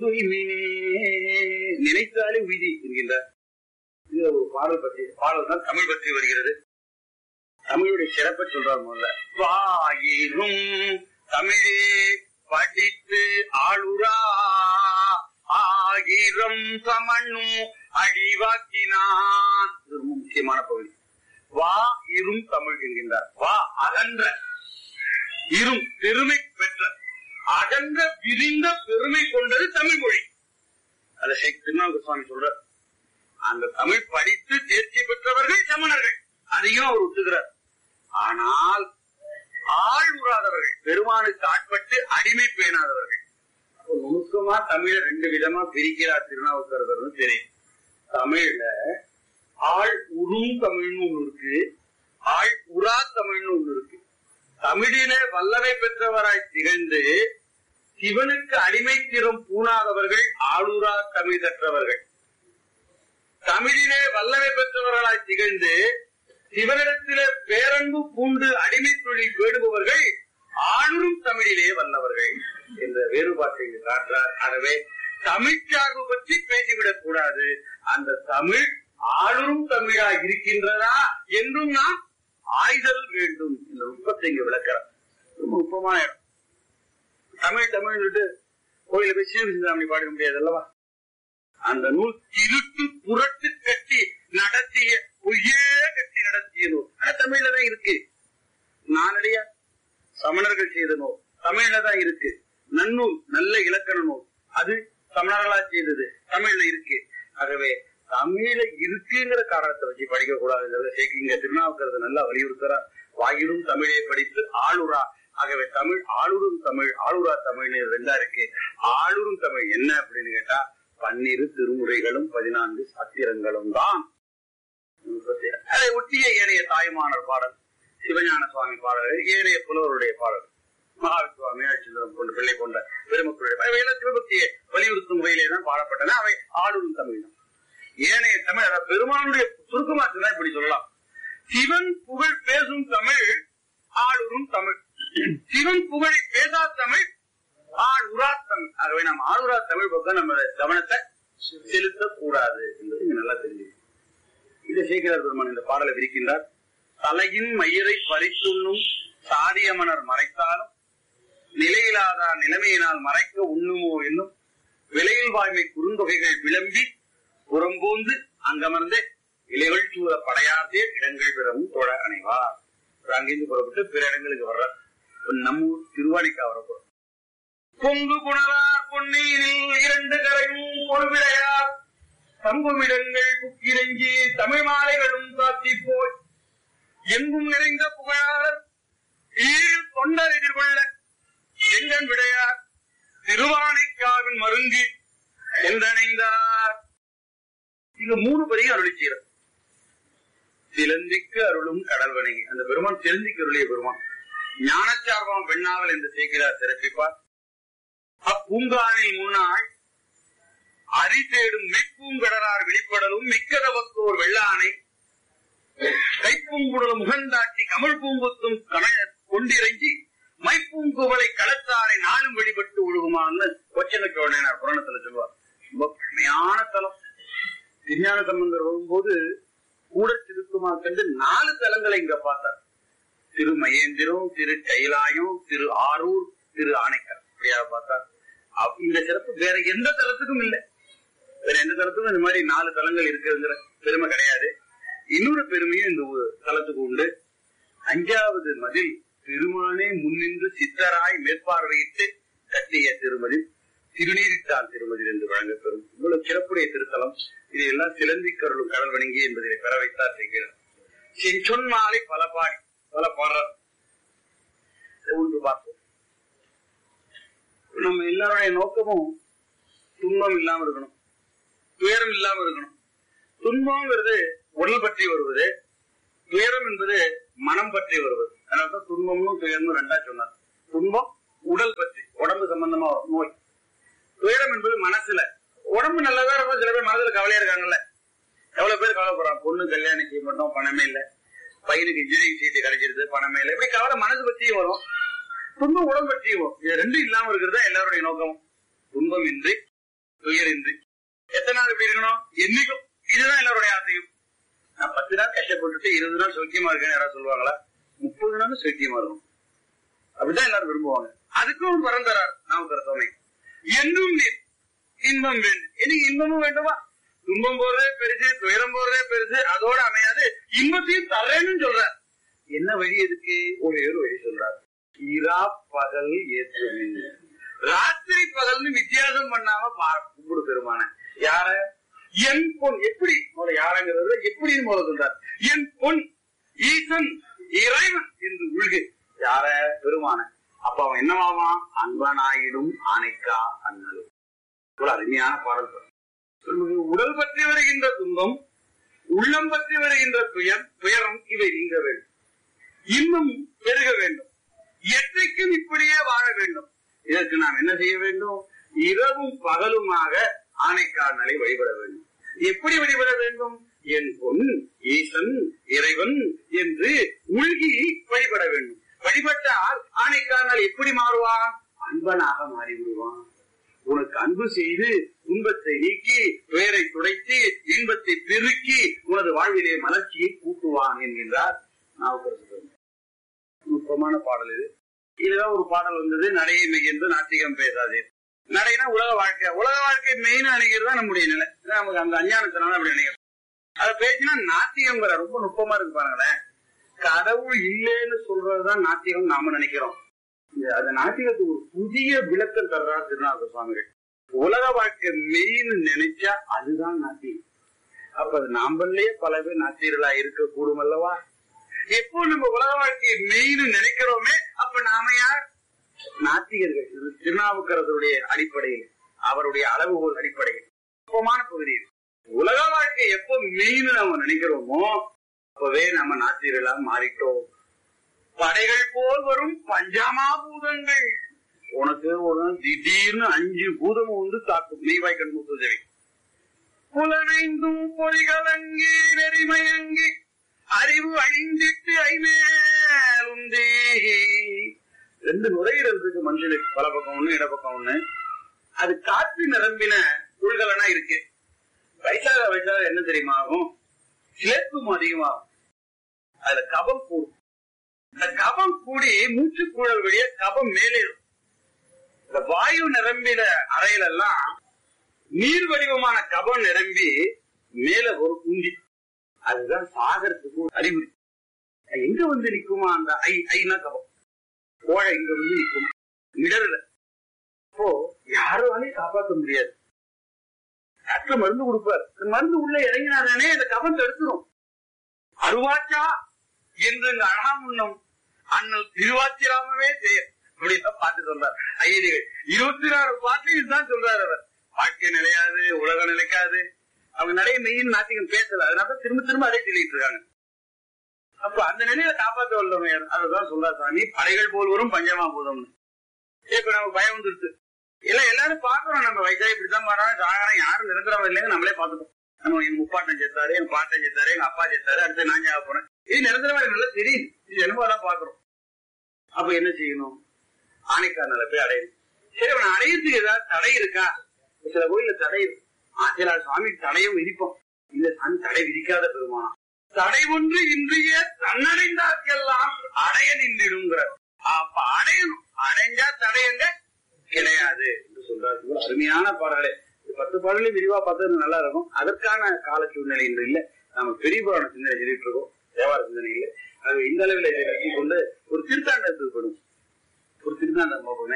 தூய்மினே நினைத்தாலே உய்தி என்கின்றார் இது ஒரு பாடல் பற்றி பாடல் தான் தமிழ் பற்றி வருகிறது தமிழுடைய சிறப்பை சொல்றார் முதல்ல வாயிரும் தமிழே படித்து ஆளுரா ஆயிரம் சமண்ணும் அடிவாக்கினான் இது ரொம்ப முக்கியமான பகுதி வா இரும் தமிழ் என்கின்றார் வா அகன்ற இரும் பெருமை பெற்ற அகன்ற விரிந்த பெருமை கொண்டது தமிழ் மொழி அதை ஷேக் திருநாவுக்கு சுவாமி சொல்றார் அந்த தமிழ் படித்து தேர்ச்சி பெற்றவர்கள் சமணர்கள் அதையும் அவர் ஒத்துக்கிறார் ஆனால் ஆள் உறாதவர்கள் பெருமானுக்கு ஆட்பட்டு அடிமை பேணாதவர்கள் அப்போ நுணுக்கமா தமிழ ரெண்டு விதமா பிரிக்கிறார் திருநாவுக்கரசர்னு தெரியும் தமிழ்ல ஆள் உறும் தமிழ்னு ஒண்ணு இருக்கு ஆள் உரா தமிழ்னு ஒண்ணு இருக்கு தமிழிலே வல்லமை பெற்றவராய் திகழ்ந்து சிவனுக்கு அடிமைத்திறம் பூணாதவர்கள் ஆளுரா தமிழ் கற்றவர்கள் தமிழிலே வல்லமை பெற்றவர்களாய் திகழ்ந்து சிவனிடத்திலே பேரன்பு பூண்டு அடிமை தொழில் வேடுபவர்கள் ஆளும் தமிழிலே வல்லவர்கள் என்ற வேறுபாட்டை இங்கு காட்டுறார் ஆகவே தமிழ் சார்பு பற்றி பேசிவிடக் கூடாது அந்த தமிழ் ஆளும் தமிழா இருக்கின்றதா என்றும் நாம் ஆய்தல் வேண்டும் என்ற நுட்பத்தை இங்கு விளக்கிறார் ரொம்ப நுட்பமான இடம் தமிழ் தமிழ் விட்டு கோயில போய் சீர்திருந்தாமணி பாட முடியாது அல்லவா அந்த நூல் திருட்டு புரட்டு கட்டி நடத்திய பொய்யே கட்டி நடத்திய நூல் ஆனா தமிழ்ல தான் இருக்கு நானடியா சமணர்கள் செய்த நூல் தமிழ்ல தான் இருக்கு நன்னூல் நல்ல இலக்கண நூல் அது சமணர்களா செய்தது தமிழ்ல இருக்கு ஆகவே தமிழ்ல இருக்குங்கிற காரணத்தை வச்சு படிக்க கூடாதுங்கிறத சேர்க்கிங்க திருநாவுக்கரசு நல்லா வலியுறுத்துறார் வாயிலும் தமிழை படித்து ஆளுரா ஆகவே தமிழ் ஆளுரும் தமிழ் ஆளுரா தமிழ்னு ரெண்டா இருக்கு ஆளுரும் தமிழ் என்ன அப்படின்னு கேட்டா பன்னிரு திருமுறைகளும் பதினான்கு சாத்திரங்களும் தான் அதை ஒட்டிய ஏனைய தாய்மானர் பாடல் சிவஞான சுவாமி பாடல்கள் ஏனைய புலவருடைய பாடல் மகாவித்வா மீனாட்சிந்தரம் கொண்ட பிள்ளை கொண்ட பெருமக்களுடைய அவையெல்லாம் சிவபக்தியை வலியுறுத்தும் வகையிலே தான் பாடப்பட்டன அவை ஆளுரும் தமிழ் தான் ஏனைய தமிழ் அதாவது பெருமானுடைய சுருக்கமா சொன்னா இப்படி சொல்லலாம் சிவன் புகழ் பேசும் தமிழ் ஆளுரும் தமிழ் சிவன் புகழை பேசா தமிழ் ஆள் உரா தமிழ் ஆகவே நாம் ஆளுரா தமிழ் பக்கம் நம்ம கவனத்தை செலுத்தக் கூடாது என்பது இங்க நல்லா தெரிஞ்சுக்கணும் இதை சேகரார் பெருமான் இந்த பாடலை விரிக்கின்றார் தலையின் மயிரை பறித்துண்ணும் சாதியமனர் மறைத்தாலும் நிலையிலாதா நிலைமையினால் மறைக்க உண்ணுமோ என்னும் விலையில் வாய்மை குறுந்தொகைகள் விளம்பி புறம்போந்து அங்கமர்ந்து இலைகள் சூழ படையாதே இடங்கள் பெறவும் தொழ அணைவார் அங்கிருந்து புறப்பட்டு பிற இடங்களுக்கு வர்றார் இப்ப நம்ம ஊர் திருவாணிக்கா வரப்போறோம் பொங்கு புனரார் பொன்னியில் இரண்டு கரையும் பொறுவிடையார் தங்குமிடங்கள் குக்கிரஞ்சி தமிழ் மாலைகளும் காத்தி போய் எங்கும் நிறைந்த புகழார் ஈழ் தொண்டர் எதிர்கொள்ள எங்கன் விடையார் திருவானைக்காவின் மருங்கி என்றணைந்தார் இது மூணு பெரிய அருளி செய்யறது சிலந்திக்கு அருளும் கடல் வணங்கி அந்த பெருமான் சிலந்திக்கு அருளிய பெருமான் ஞானச்சார்பம் பெண்ணாவல் என்று சேர்க்கிறார் சிறப்பிப்பார் அப்பூங்கானில் முன்னாள் அரி தேடும் மெய்ப்பூங்கடலார் வெளிப்படலும் மிக்கதவத்தோர் வெள்ளானை கைப்பூங்குடலும் முகந்தாட்டி கமல் பூங்குத்தும் கண கொண்டிறங்கி மைப்பூங்குவலை களத்தாரை நாளும் வெளிப்பட்டு ஒழுகுமான்னு கொச்சன சோழனார் புராணத்துல சொல்வார் ரொம்ப பழமையான தலம் விஞ்ஞான சம்பந்தர் வரும்போது கூட திருக்குமா கண்டு நாலு தலங்களை இங்க பார்த்தார் திரு மகேந்திரம் திரு கைலாயம் திரு ஆரூர் திரு ஆணைக்கர் இப்படியா பார்த்தார் அப்ப இந்த சிறப்பு வேற எந்த தலத்துக்கும் இல்லை வேற எந்த தலத்துக்கும் இந்த மாதிரி நாலு தலங்கள் இருக்குங்கிற பெருமை கிடையாது இன்னொரு பெருமையும் இந்த ஒரு தலத்துக்கு உண்டு அஞ்சாவது மதில் பெருமானே முன்னின்று சித்தராய் மேற்பார்வையிட்டு கட்டிய திருமதி திருநீரிட்டால் திருமதி என்று வழங்கப்பெறும் இவ்வளவு சிறப்புடைய திருத்தலம் இதையெல்லாம் சிலந்திக்கருளும் கடல் வணங்கி என்பதை பெற வைத்தார் செய்கிறார் செஞ்சொன்மாலை பல பாடி பல பாடுறார் இதை ஒன்று பார்ப்போம் நம்ம எல்லாருடைய நோக்கமும் துன்பம் இல்லாம இருக்கணும் துயரம் இல்லாம இருக்கணும் துன்பம்ங்கிறது உடல் பற்றி வருவது துயரம் என்பது மனம் பற்றி வருவது அதனாலதான் துன்பமும் துயரமும் ரெண்டா சொன்னார் துன்பம் உடல் பற்றி உடம்பு சம்பந்தமா வரும் நோய் துயரம் என்பது மனசுல உடம்பு நல்லதா இருக்கும் சில பேர் மனசுல கவலையா இருக்காங்கல்ல எவ்வளவு பேர் கவலைப்படுறாங்க பொண்ணு கல்யாணம் செய்ய மாட்டோம் பணமே இல்ல பையனுக்கு இன்ஜினியரிங் சீட்டு கிடைச்சிருது பணமே இல்லை இப்படி கவலை மனசு பற்றியும் வரும் துன்பம் உடம்பு பற்றியும் வரும் இது ரெண்டும் இல்லாம இருக்கிறது தான் எல்லாருடைய நோக்கம் துன்பம் இன்றி துயரின்றி எத்தனை நாள் இப்படி இருக்கணும் என்னைக்கும் இதுதான் எல்லாருடைய ஆசையும் நான் பத்து நாள் கஷ்டப்பட்டுட்டு இருபது நாள் சௌக்கியமா இருக்கேன்னு யாராவது சொல்லுவாங்களா முப்பது நாள் சௌக்கியமா இருக்கும் அப்படிதான் எல்லாரும் விரும்புவாங்க அதுக்கும் ஒரு வரம் தரார் நாமக்கர சுவாமி என்றும் நீர் இன்பம் வேண்டும் எனக்கு இன்பமும் வேண்டுமா துன்பம் போறதே பெருசு துயரம் போறதே பெருசு அதோட அமையாது இன்பத்தையும் தரேன்னு சொல்றார் என்ன வழி எதுக்கு ஒரே ஒரு வழி சொல்றார் இரா பகல் ஏற்று ராத்திரி பகல்னு வித்தியாசம் பண்ணாம பா- கும்பிடு பெருமான யார என் பொன் எப்படி முதல்ல யாரங்கிறது எப்படின்னு முதல்ல சொல்றார் என் பொன் ஈசன் இறைவன் என்று உள்கு யார பெருமான அப்ப அவன் என்னவாவான் அன்பனாயிடும் ஆனைக்கா அண்ணல் இவ்வளவு அருமையான பாடல் பாரு. நமக்கு உடல் பற்றி வருகின்ற துன்பம் உள்ளம் பற்றி வருகின்ற துயர் துயரம் இவை நீங்க வேண்டும் இன்னும் பெருக வேண்டும் எத்தைக்கும் இப்படியே வாழ வேண்டும் இதற்கு நாம் என்ன செய்ய வேண்டும் இரவும் பகலுமாக ஆணைக்காரனை வழிபட வேண்டும் எப்படி வழிபட வேண்டும் என் பொன் ஈசன் இறைவன் என்று உள்கி வழிபட வேண்டும் வழிபட்டால் ஆணைக்காரனால் எப்படி மாறுவான் அன்பனாக மாறிவிடுவான் உனக்கு அன்பு செய்து துன்பத்தை நீக்கி துயரை துடைத்து இன்பத்தை பெருக்கி உனது வாழ்விலே மலர்ச்சியை கூட்டுவான் என்கின்றார் நாவுக்கரசர் நுட்பமான பாடல் இது இதுதான் ஒரு பாடல் வந்தது நடையை மெய்யென்று நாத்திகம் பேசாதே நடைனா உலக வாழ்க்கை உலக வாழ்க்கை மெயின் நினைக்கிறது தான் நம்முடைய நிலை நமக்கு அந்த அஞ்ஞானத்தினால அப்படி நினைக்கிறோம் அதை பேசினா நாத்திகங்கிற ரொம்ப நுட்பமா இருக்கு பாருங்களேன் கடவுள் இல்லைன்னு சொல்றதுதான் நாத்திகம் நாம நினைக்கிறோம் இந்த- அந்த நாத்திகத்துக்கு ஒரு புதிய விளக்கம் தர்றார் திருநாக சுவாமிகள் உலக வாழ்க்கை மெயின் நினைச்சா அதுதான் நாத்திகம் அப்ப அது நாம்பளே பல பேர் நாத்திகர்களா இருக்க கூடும் அல்லவா எப்போ நம்ம உலக வாழ்க்கையை மெயின் நினைக்கிறோமே அப்ப நாம யார் நாத்திகர்கள் இது திருநாவுக்கரசருடைய அடிப்படையில் அவருடைய அளவுகோல் அடிப்படையில் நுட்பமான பகுதி இது. உலக வாழ்க்கை எப்போ மெயின் நம்ம நினைக்கிறோமோ அப்பவே நம்ம நாத்திகர்களா மாறிட்டோம் படைகள் போல் வரும் பஞ்சமா பூதங்கள் உனக்கு ஒரு திடீர்னு அஞ்சு பூதம் வந்து தாக்கும் நீவாய் கண்முத்து தேவி புலனைந்தும் பொறிகளங்கி நெறிமயங்கி அறிவு அழிந்திட்டு ஐமேலுந்தே ரெண்டு நுரையீரல் இருக்கு மனுஷனுக்கு பல பக்கம் ஒண்ணு இடப்பக்கம் ஒண்ணு அது காற்று நிரம்பின உள்கலனா இருக்கு வயசாக வயசாக என்ன தெரியுமா ஆகும் சிலேத்தும் அதிகமாகும் அதுல கபம் கூடும் இந்த கபம் கூடி மூச்சு குழல் வழியா கபம் மேலே இருக்கும். இந்த வாயு நிரம்பின அறையில எல்லாம் நீர் வடிவமான கபம் நிரம்பி மேல ஒரு குண்டி அதுதான் சாகரத்துக்கு ஒரு அறிகுறி அது எங்க வந்து நிக்குமா அந்த ஐ ஐனா கபம் கோழை இங்க வந்து நிக்கும் இடர்ல அப்போ யாராலையும் காப்பாற்ற முடியாது டாக்டர் மருந்து கொடுப்பார் இந்த மருந்து உள்ள இறங்கினாதானே இந்த கபம் தடுத்துரும் அருவாச்சா என்று இங்கு அழகாமுன்னம் அண்ணல் திருவாச்சிராமவே செய்ய அப்படிதான் பாட்டு சொல்றார் ஐயடிகள் இருபத்தி நாலு பாட்டையும் தான் சொல்றாரு அவர் வாழ்க்கை நிலையாது உலகம் நிலைக்காது அவங்க நிறைய மெயின் நாத்திகம் பேசல அதனால திரும்ப திரும்ப அதே சொல்லிட்டு இருக்காங்க அப்ப அந்த நிலையில காப்பாற்ற வல்லவன் யார்? அதுதான் சொல்றாரு சாமி படைகள் போல் வரும் பஞ்சமா பூதம்னு இப்ப நமக்கு பயம் வந்துருச்சு இல்ல எல்லாரும் பாக்குறோம் நம்ம வயசா இப்படிதான் பாடுறாங்க சாகரம் யாரும் நிரந்தரம் இல்லைன்னு நம்மளே பாத்துட்டோம் நம்ம எங்க முப்பாட்டன் செத்தாரு எங்க பாட்டன் செத்தாரு எங்க அப்பா செத்தாரு அடுத்து நான் ஜாக போனேன் இது நிரந்தரமா நல்லா தெரியுது இது என்னமோ தான் பாக்குறோம் அப்ப என்ன செய்யணும் ஆணைக்காரனால போய் அடையணும் சரி அவன் அடையிறதுக்கு ஏதாவது தடை இருக்கா சில கோயில்ல தடை இருக்கு ஆ, சில சுவாமி தடையும் விதிப்போம் இல்ல சாமி தடை விதிக்காத பெருமானா தடை ஒன்று இன்றைய தன்னடைந்தார்க்கெல்லாம் அடைய நின்றுடுங்கிறார் அப்ப அடையணும் அடைஞ்சா தடையங்க கிடையாது என்று சொல்றாரு இவ்வளவு அருமையான பாடலே இது பத்து பாடலையும் விரிவா பார்த்தது நல்லா இருக்கும் அதற்கான கால சூழ்நிலை இன்று இல்ல நம்ம பெரிய புராண சிந்தனை சொல்லிட்டு இருக்கோம் தேவார சிந்தனை இல்ல அது இந்த அளவில் இதை கட்டி கொண்டு ஒரு திருத்தாண்டத்துக்கு போடும் ஒரு திருத்தாண்டம் போகணுமே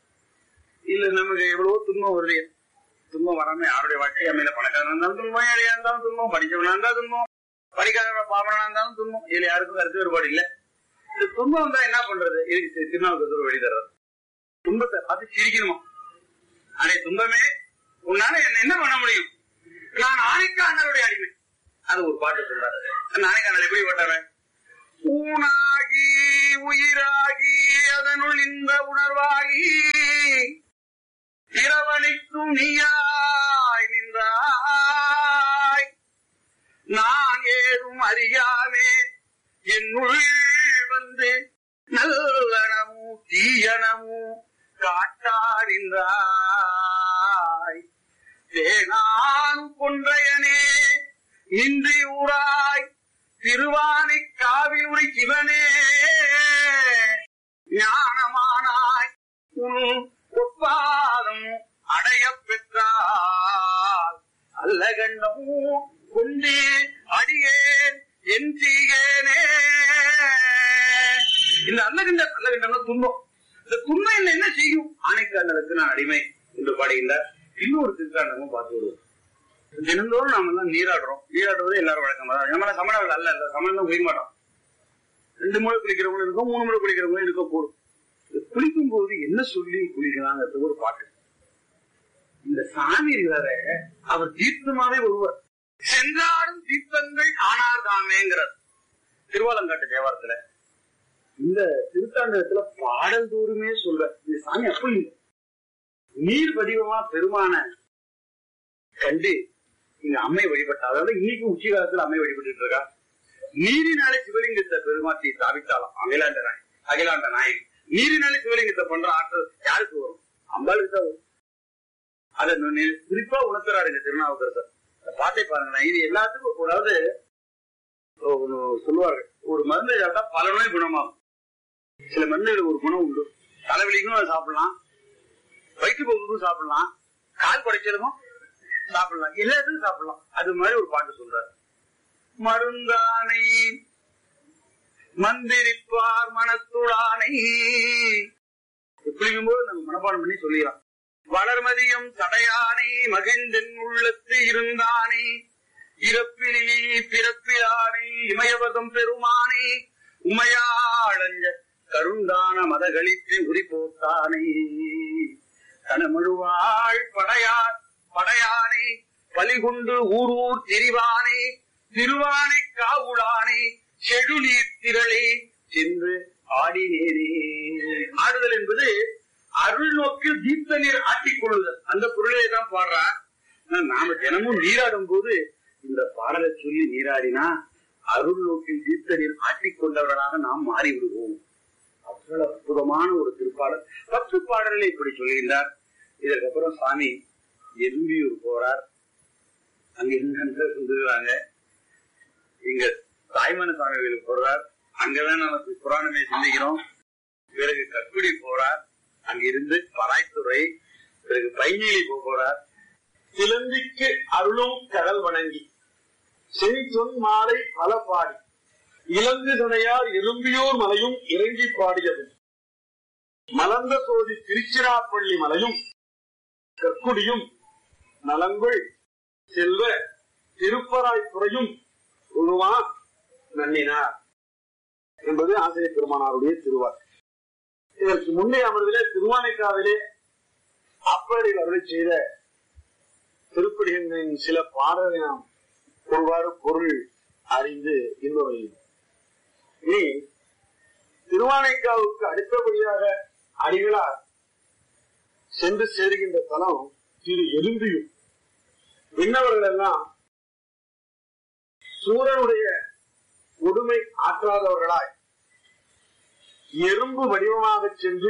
இல்ல நமக்கு எவ்வளவோ துன்பம் வருது துன்பம் வராம யாருடைய வாழ்க்கை அமையில பணக்காரனா இருந்தாலும் துன்பம் ஏழையா இருந்தாலும் துன்பம் படிச்சவனா இருந்தா துன்பம் படிக்காத பாமரனா இருந்தாலும் துன்பம் இதுல யாருக்கும் கருத்து வேறுபாடு இல்ல இந்த துன்பம் வந்தா என்ன பண்றது இதுக்கு திருநாவுக்கு வழி தர்றாரு துன்பத்தை பார்த்து சிரிக்கணுமா அடே துன்பமே உன்னால என்ன என்ன பண்ண முடியும் நான் ஆணைக்காரனுடைய அடிமை அது ஒரு பாட்டு சொல்றாரு அந்த ஆணைக்காரன் எப்படி ஓட்டவன் ஊனாகி உயிராகி அதனுள் இந்த உணர்வாகி இரவணிக்கும் நீயாய் நின்றாய் நான் ஏதும் அறியாமே என்னுள் வந்து நல்லனமும் தீயனமும் காட்டாரின்றாய் தேனான் கொன்றையனே இன்றி ஊராய் திருவானை காவில் உரை சிவனே ஞானமானாய் உன் ஒப்பாதம் அடைய பெற்றால் அல்ல கண்டம் கொண்டே அடியேன் என் செய்கேனே இந்த அல்லகண்ட அல்லகண்டம்னா துன்பம் இந்த துன்பம் என்ன என்ன செய்யும் ஆணைக்காலத்துக்கு நான் அடிமை என்று பாடுகின்றார் இன்னொரு திருக்காண்டமும் பார்த்து விடுவோம் தினந்தோறும் நாம எல்லாம் நீராடுறோம் நீராடுவது எல்லாரும் வழக்கம் தான் நம்ம சமணர்கள் அல்ல இல்ல சமணம் தான் குளிக்க மாட்டோம் ரெண்டு முறை குளிக்கிறவங்களும் இருக்கும் மூணு முறை குளிக்கிறவங்களும் இருக்க கூடும் இந்த குளிக்கும் போது என்ன சொல்லி குளிக்கலாங்கிறது ஒரு பாட்டு இந்த சாமி இருக்கிறார அவர் தீர்த்தமாவே ஒருவர் சென்றாடும் தீர்த்தங்கள் ஆனார் தாமேங்கிறார் திருவாலங்காட்டு தேவாரத்துல இந்த திருத்தாண்டகத்துல பாடல் தோறுமே சொல்ற இந்த சாமி அப்படி இல்லை. நீர் வடிவமா பெருமான கண்டு இங்க அம்மை வழிபட்டா அதாவது இன்னைக்கு உச்சி காலத்துல அம்மை வழிபட்டு இருக்கா நீரினாலே சிவலிங்கத்தை பெருமாட்டி ஸ்தாபித்தாலாம் அகிலாண்ட நாய் அகிலாண்ட நாயகி நீரினாலே சிவலிங்கத்தை பண்ற ஆற்றல் யாருக்கு வரும் அம்பாளுக்கு தான் வரும் அதை நு- குறிப்பா உணர்த்துறாரு இந்த திருநாவுக்கரசர் அந்த பாட்டை பாருங்களேன் இது எல்லாத்துக்கும் அதாவது ஒண்ணு சொல்லுவார்கள் ஒரு மருந்து சாப்பிட்டா பல நோய் குணமாகும் சில மருந்துகளுக்கு ஒரு குணம் உண்டு தலைவலிக்கும் அதை சாப்பிடலாம் வயிற்று போக்குக்கும் சாப்பிடலாம் கால் குடைச்சலுக்கும் சாப்பிடலாம் எல்லாத்துக்கும் சாப்பிடலாம் அது மாதிரி ஒரு பாட்டு சொல்றாரு மருந்தானை மந்திரிப்பார் மனத்துடானை குளிக்கும்போது நம்ம மனப்பாடம் பண்ணி சொல்லிடலாம் வளர்மதியம் தடையானை மகிழ்ந்தன் உள்ளத்து இருந்தானே இறப்பிலி பிறப்பிலானை இமயவதம் பெருமானே உமையாளஞ்ச கருந்தான மதகளித்து உரி போத்தானே கனமழுவாள் படையார் படையானே பலிகுண்டு ஊரூர் திரிவானே திருவானை காவுளானே செழுநீர் திரளே சென்று ஆடினேனே ஆடுதல் என்பது அருள் நோக்கில் தீர்த்த நீர் ஆட்டிக் கொள்ளுதல் அந்த பொருளை தான் பாடுறார் ஆனா நாம தினமும் நீராடும் போது இந்த பாடலை சொல்லி நீராடினா அருள் நோக்கில் தீர்த்த நீர் ஆட்டிக் கொண்டவர்களாக நாம் மாறி விடுவோம் அவ்வளவு அற்புதமான ஒரு திருப்பாடல் பத்து பாடல்களை இப்படி சொல்கின்றார் இதற்கப்புறம் சாமி எறும்பியூர் போறார் அங்க என்னென்ன சொல்லுறாங்க இங்க தாய்மான சுவாமி கோயிலுக்கு போறார் அங்கதான் நமக்கு புராணமே சிந்திக்கிறோம் பிறகு கக்குடி போறார் அங்கிருந்து பராய்த்துறை பிறகு பைங்கிலி போறார் சிலந்திக்கு அருளும் கடல் வணங்கி செவிச்சொன் மாலை பல பாடி இலங்கு சடையார் எறும்பியூர் மலையும் இறங்கி பாடியது மலர்ந்த சோதி திருச்சிராப்பள்ளி மலையும் கற்குடியும் நலங்குள் செல்வ திருப்பராய்த்துறையும் உருவா நன்னினார் என்பது ஆசிரியர் பெருமானாருடைய திருவார் இதற்கு முந்தைய அமர்விலே திருவானைக்காவிலே அப்படி அருளை செய்த திருப்படிகளின் சில பாடலை நாம் ஒருவாறு பொருள் அறிந்து இன்னொரு இனி திருவானைக்காவுக்கு அடுத்தபடியாக அடிகளார் சென்று சேருகின்ற தலம் திரு எலும்பியும் விண்ணவர்கள் எல்லாம் சூரனுடைய கொடுமை ஆற்றாதவர்களாய் எறும்பு வடிவமாக சென்று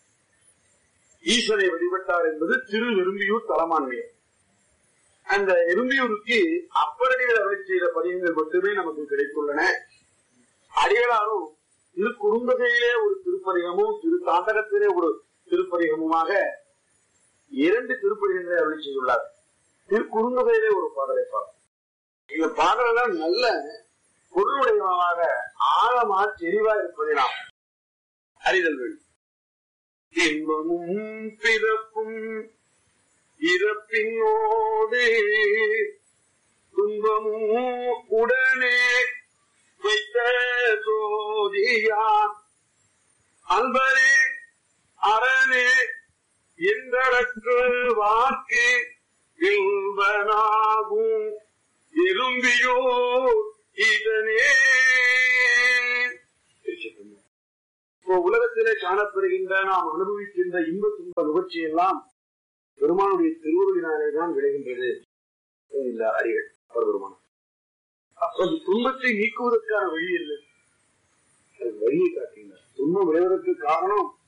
ஈசனை வழிபட்டார் என்பது திரு எறும்பியூர் தலமான்மையம் அந்த எறும்பியூருக்கு அப்பரடிகள் அருளை செய்த பதியங்கள் மட்டுமே நமக்கு கிடைத்துள்ளன அடிகளாரும் திரு குறும்பகையிலே ஒரு திருப்பதிகமும் திரு தாண்டகத்திலே ஒரு திருப்பதிகமுமாக இரண்டு திருப்பதிகங்களை அருளை செய்துள்ளார் திரு குறுந்தொகையிலே ஒரு பாடலை பார்ப்போம் இந்த பாடலெல்லாம் நல்ல பொருளுடையமாக ஆழமா தெளிவா இருப்பதை நாம் அறிதல் வேண்டும் இன்பமும் பிறப்பும் இறப்பினோடு துன்பமும் உடனே வைத்த சோதியான் அன்பரே அரணே எந்தரக்கு வாக்கு இன்பனாகும் எறும்பியோ இதனே இப்போ உலகத்திலே காணப்படுகின்ற நாம் அனுபவிக்கின்ற இன்ப துன்ப நுகர்ச்சி எல்லாம் பெருமானுடைய திருவருளினாலே தான் விளைகின்றது இந்த அறிகள் அப்பர் பெருமானம் அப்ப அந்த துன்பத்தை நீக்குவதற்கான வழி இல்லை அது வழியை காட்டுகிறார் துன்பம் விளைவதற்கு காரணம்